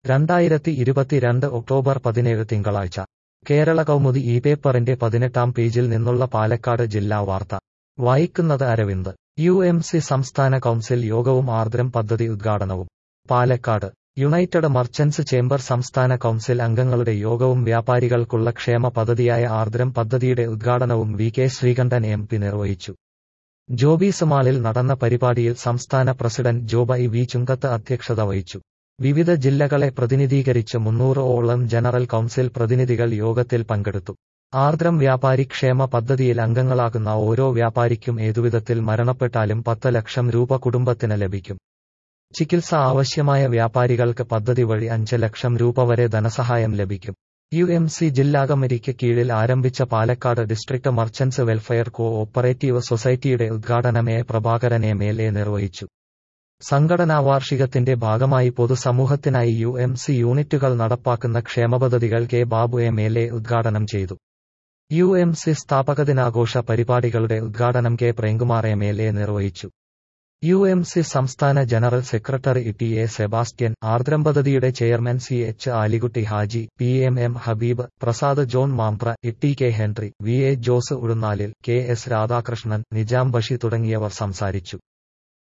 രണ്ടായിരത്തി ഇരുപത്തിരണ്ട് ഒക്ടോബർ പതിനേഴ് തിങ്കളാഴ്ച കേരള കൗമുദി ഈ പേപ്പറിന്റെ പതിനെട്ടാം പേജിൽ നിന്നുള്ള പാലക്കാട് ജില്ലാ വാർത്ത വായിക്കുന്നത് അരവിന്ദ് യു എം സി സംസ്ഥാന കൗൺസിൽ യോഗവും ആർദ്രം പദ്ധതി ഉദ്ഘാടനവും പാലക്കാട് യുണൈറ്റഡ് മർച്ചന്റ്സ് ചേംബർ സംസ്ഥാന കൗൺസിൽ അംഗങ്ങളുടെ യോഗവും വ്യാപാരികൾക്കുള്ള ക്ഷേമ പദ്ധതിയായ ആർദ്രം പദ്ധതിയുടെ ഉദ്ഘാടനവും V K Sreekandan M P നിർവഹിച്ചു ജോബീസ് മാളിൽ നടന്ന പരിപാടിയിൽ സംസ്ഥാന പ്രസിഡന്റ് ജോബൈ വി ചുങ്കത്ത് അധ്യക്ഷത വഹിച്ചു വിവിധ ജില്ലകളെ പ്രതിനിധീകരിച്ച് മുന്നൂറ് ഓളം ജനറൽ കൗൺസിൽ പ്രതിനിധികൾ യോഗത്തിൽ പങ്കെടുത്തു ആർദ്രം വ്യാപാരി ക്ഷേമ പദ്ധതിയിൽ അംഗങ്ങളാകുന്ന ഓരോ വ്യാപാരിക്കും ഏതുവിധത്തിൽ മരണപ്പെട്ടാലും പത്ത് ലക്ഷം രൂപ കുടുംബത്തിന് ലഭിക്കും ചികിത്സ ആവശ്യമായ വ്യാപാരികൾക്ക് പദ്ധതി വഴി അഞ്ച് ലക്ഷം രൂപ വരെ ധനസഹായം ലഭിക്കും യു എം സി ജില്ലാ കമ്മിറ്റിക്ക് കീഴിൽ ആരംഭിച്ച Palakkad district merchants welfare cooperative സൊസൈറ്റിയുടെ ഉദ്ഘാടനം A Prabhakaran M L A നിർവഹിച്ചു സംഘടനാ വാർഷികത്തിന്റെ ഭാഗമായി പൊതുസമൂഹത്തിനായി യു എം സി യൂണിറ്റുകൾ നടപ്പാക്കുന്ന ക്ഷേമപദ്ധതികൾ K Babu M L A ഉദ്ഘാടനം ചെയ്തു യു എം സി സ്ഥാപക ദിനാഘോഷ പരിപാടികളുടെ ഉദ്ഘാടനം K Premkumar M L A നിർവഹിച്ചു യു എം സി സംസ്ഥാന general secretary T A Sebastian Ardram പദ്ധതിയുടെ chairman C H Alikutty Haji P M M Habeeb Prasad John Mampra T K Henry V A Jose Uzhunnalil K S Radhakrishnan Nijam Bashi തുടങ്ങിയവർ സംസാരിച്ചു